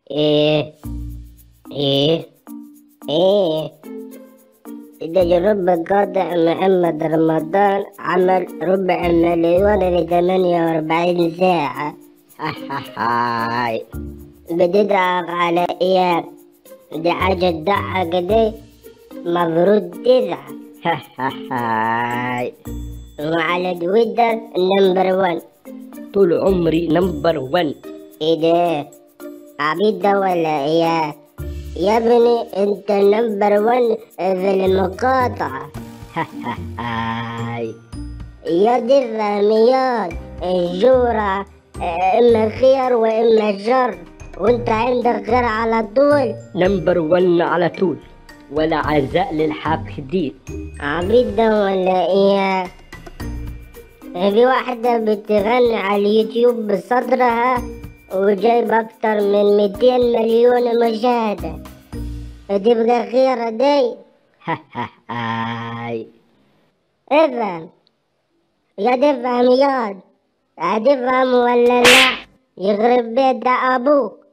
ايه ايه ايه ده جنوب قاطع محمد رمضان عمل ربع مليون لثمانية وأربعين ساعة هاي بتضحك على ايام دي حاجة تضحك دي مفروض تضحك هاي وعلى تويتر نمبر وان طول عمري نمبر ون ايه ده عبيد ده ولا ايه يا ابني انت نمبر ون في المقاطعة هاي يا دي الرميات الجورة اما خير واما شر وانت عندك خير على طول نمبر ون على طول ولا عزاء للحاقدين عبيد ده ولا ايه في واحدة بتغني على اليوتيوب بصدرها وجايب أكتر من 200 مليون مشاهدة تبقى خيرة دي هاي افهم يا تفهم ياض هتفهم ولا لا يخرب بيت ده أبوك